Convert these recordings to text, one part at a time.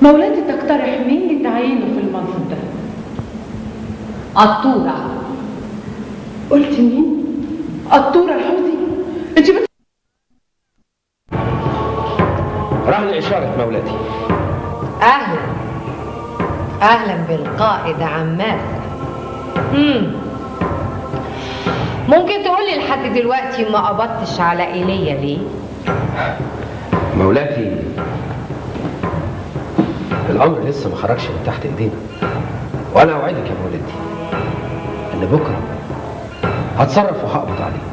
مولاتي تقترح مين لتعيينه في المنصب ده قطورة قلت مين الطورة الحوثي انت بت... رهن إشارة مولاتي أهلا أهلا بالقائد عماس مم. ممكن تقولي لحد دلوقتي ما قبضتش على ايليا ليه؟ مولاتي الأمر لسه ما خرجش من تحت إيدينا وأنا أوعدك يا مولاتي إن بكرة هتصرف وهقبض عليه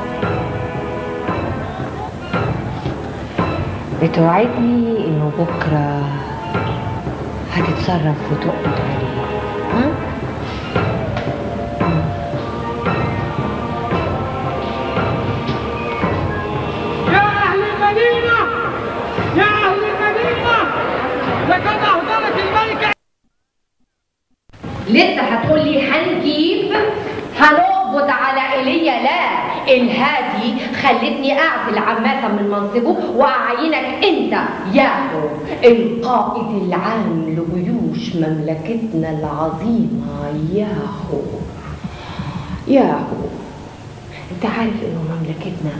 بتوعدني انه بكره هتتصرف وتقبض عليه ها؟ يا أهل المدينة يا أهل المدينة لقد أهدرت الملكة لسه هتقولي هنجيب هنقبض على ايليا لا الهادي خلتني اعزل عماسه من منصبه واعينك انت ياهو القائد العام لجيوش مملكتنا العظيمه ياهو ياهو انت عارف انه مملكتنا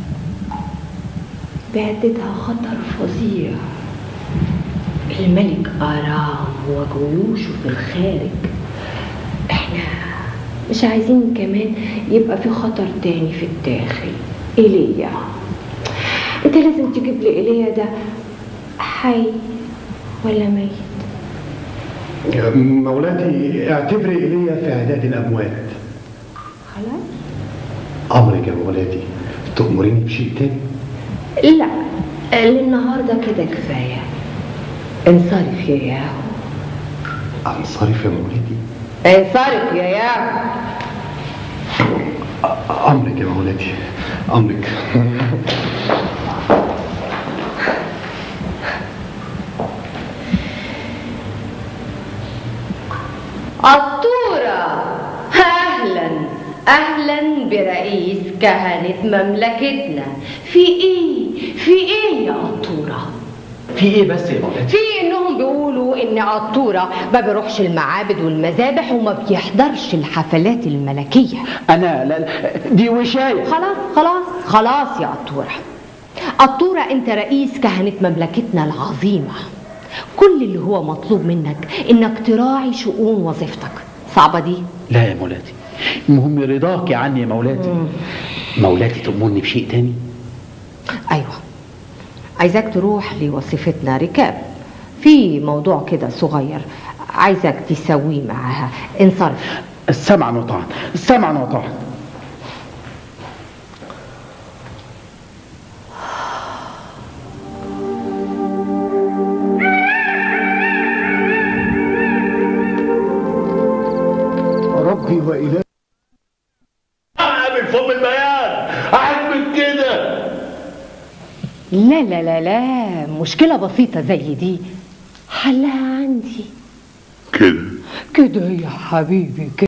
بيهددها خطر فظيع الملك آرام وجيوشه في الخارج احنا مش عايزين كمان يبقى في خطر تاني في الداخل ايليا انت لازم تجيب لي ايليا ده حي ولا ميت مولاتي اعتبري ايليا في اعداد الاموات خلاص امرك يا مولاتي تأمريني بشيء تاني لا للنهارده كده كفايه انصرف يا ياهو انصرف يا مولاتي انصرف يا ياهو امرك يا مولاتي امرك الطورة أهلا أهلا برئيس كهنة مملكتنا في إيه؟ في إيه يا قطورة؟ في إيه بس يا مولاتي؟ في إنهم بيقولوا إن قطورة ما بيروحش المعابد والمذابح وما بيحضرش الحفلات الملكية انا لا لا، دي وشايه خلاص خلاص خلاص يا قطورة قطورة أنت رئيس كهنة مملكتنا العظيمة كل اللي هو مطلوب منك إنك تراعي شؤون وظيفتك صعبة دي؟ لا يا مولاتي المهم رضاك عني يا مولاتي مولاتي تأمرني بشيء تاني ايوه عايزاك تروح لوظيفتنا ركاب في موضوع كده صغير عايزك تسويه معاها انصرف سمعا وطاعا سمعا وطاعا ربي وإلهي اعمل فم البيان اعمل كده لا لا لا لا مشكلة بسيطة زي دي حلها عندي كده كده يا حبيبي كده